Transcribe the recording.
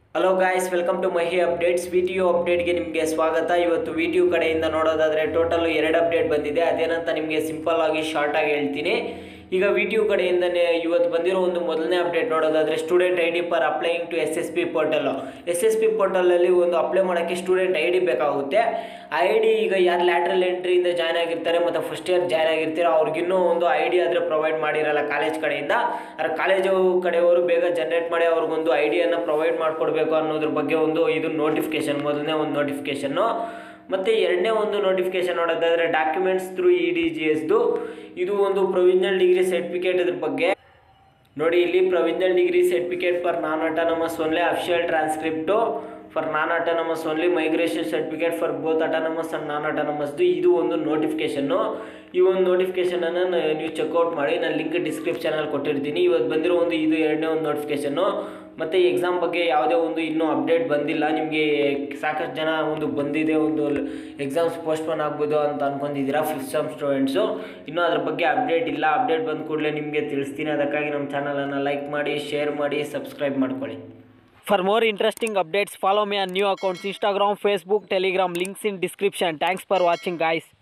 Hello guys welcome to Mahi updates video ಅಪ್ಡೇಟ್ಗೆ ನಿಮಗೆ ಸ್ವಾಗತ ಇವತ್ತು ವಿಡಿಯೋ ಕಡೆಯಿಂದ ನೋಡೋದಾದರೆ ಟೋಟಲ್ ಎರಡು ಅಪ್ಡೇಟ್ ಬಂದಿದೆ ಅದೇನಂತ ನಿಮಗೆ ಸಿಂಪಲ್ ಆಗಿ ಶಾರ್ಟ್ ಆಗಿ ಹೇಳ್ತೀನಿ ಈಗ ವಿಡಿಯೋ ಕಡೆಯಿಂದನೇ ಇವತ್ತು ಬಂದಿರೋ ಒಂದು ಮೊದಲನೇ ಅಪ್ಡೇಟ್ ನೋಡೋದಾದರೆ student I D for applying to S S P portal S S P ಪೋರ್ಟಲಲ್ಲಿ ಒಂದು ಅಪ್ಲೈ ಮಾಡೋಕ್ಕೆ ಸ್ಟೂಡೆಂಟ್ ಐ ಡಿ ಬೇಕಾಗುತ್ತೆ ಐ ಡಿ ಈಗ ಯಾರು ಲ್ಯಾಟ್ರಲ್ ಎಂಟ್ರಿಯಿಂದ ಜಾಯ್ನ್ ಆಗಿರ್ತಾರೆ ಮತ್ತು ಫಸ್ಟ್ ಇಯರ್ ಜಾಯ್ನ್ ಆಗಿರ್ತಾರೆ ಅವ್ರಿಗಿನ್ನೂ ಒಂದು ಐ ಡಿ ಆದರೆ ಪ್ರೊವೈಡ್ ಮಾಡಿರಲ್ಲ ಕಾಲೇಜ್ ಕಡೆಯಿಂದ ಆದರೆ ಕಾಲೇಜು ಕಡೆಯವರು ಬೇಗ ಜನ್ರೇಟ್ ಮಾಡಿ ಅವ್ರಿಗೊಂದು ಐ ಡಿಯನ್ನು ಪ್ರೊವೈಡ್ ಮಾಡಿಕೊಡ್ಬೇಕು ಅನ್ನೋದ್ರ ಬಗ್ಗೆ ಒಂದು ಇದು ನೋಟಿಫಿಕೇಶನ್ ಮೊದಲನೇ ಒಂದು ನೋಟಿಫಿಕೇಶನ್ನು ಮತ್ತು ಎರಡನೇ ಒಂದು ನೋಟಿಫಿಕೇಶನ್ ನೋಡೋದಾದರೆ documents through E D G ಎಸ್ದು ಇದು ಒಂದು ಪ್ರೊವಿಷನಲ್ ಡಿಗ್ರಿ ಸರ್ಟಿಫಿಕೇಟ್ ಇದ್ರ ಬಗ್ಗೆ ನೋಡಿ ಇಲ್ಲಿ provisional degree certificate for non autonomous only official transcript for non autonomous only migration certificate for both autonomous and non ಅಟಾನಮಸ್ದು ಇದು ಒಂದು ನೋಟಿಫಿಕೇಷನ್ನು ಈ ಒಂದು ನೋಟಿಫಿಕೇಷನನ್ನು ನೀವು ಚೆಕ್ಔಟ್ ಮಾಡಿ ನಾನು ಲಿಂಕ್ ಡಿಸ್ಕ್ರಿಪ್ಷನಲ್ಲಿ ಕೊಟ್ಟಿರ್ತೀನಿ ಇವತ್ತು ಬಂದಿರೋ ಒಂದು ಇದು ಎರಡನೇ ಒಂದು ನೋಟಿಫಿಕೇಷನ್ನು ಮತ್ತು ಎಕ್ಸಾಮ್ ಬಗ್ಗೆ ಯಾವುದೇ ಒಂದು ಇನ್ನೂ ಅಪ್ಡೇಟ್ ಬಂದಿಲ್ಲ ನಿಮಗೆ ಸಾಕಷ್ಟು ಜನ ಒಂದು ಬಂದಿದೆ ಒಂದು ಎಕ್ಸಾಮ್ಸ್ ಪೋಸ್ಟ್ಪೋನ್ ಆಗ್ಬೋದು ಅಂತ ಅನ್ಕೊಂಡಿದ್ದೀರಾ ಫಿಫ್ತ್ ಸಮ್ ಸ್ಟೂಡೆಂಟ್ಸು ಇನ್ನೂ ಅದ್ರ ಬಗ್ಗೆ ಅಪ್ಡೇಟ್ ಇಲ್ಲ ಅಪ್ಡೇಟ್ ಬಂದ ಕೂಡಲೇ ನಿಮಗೆ ತಿಳಿಸ್ತೀನಿ ಅದಕ್ಕಾಗಿ ನಮ್ಮ ಚಾನಲನ್ನು ಲೈಕ್ ಮಾಡಿ ಶೇರ್ ಮಾಡಿ ಸಬ್ಸ್ಕ್ರೈಬ್ ಮಾಡ್ಕೊಳ್ಳಿ For more interesting updates, follow me on new accounts Instagram, Facebook, Telegram, links in description. Thanks for watching, guys.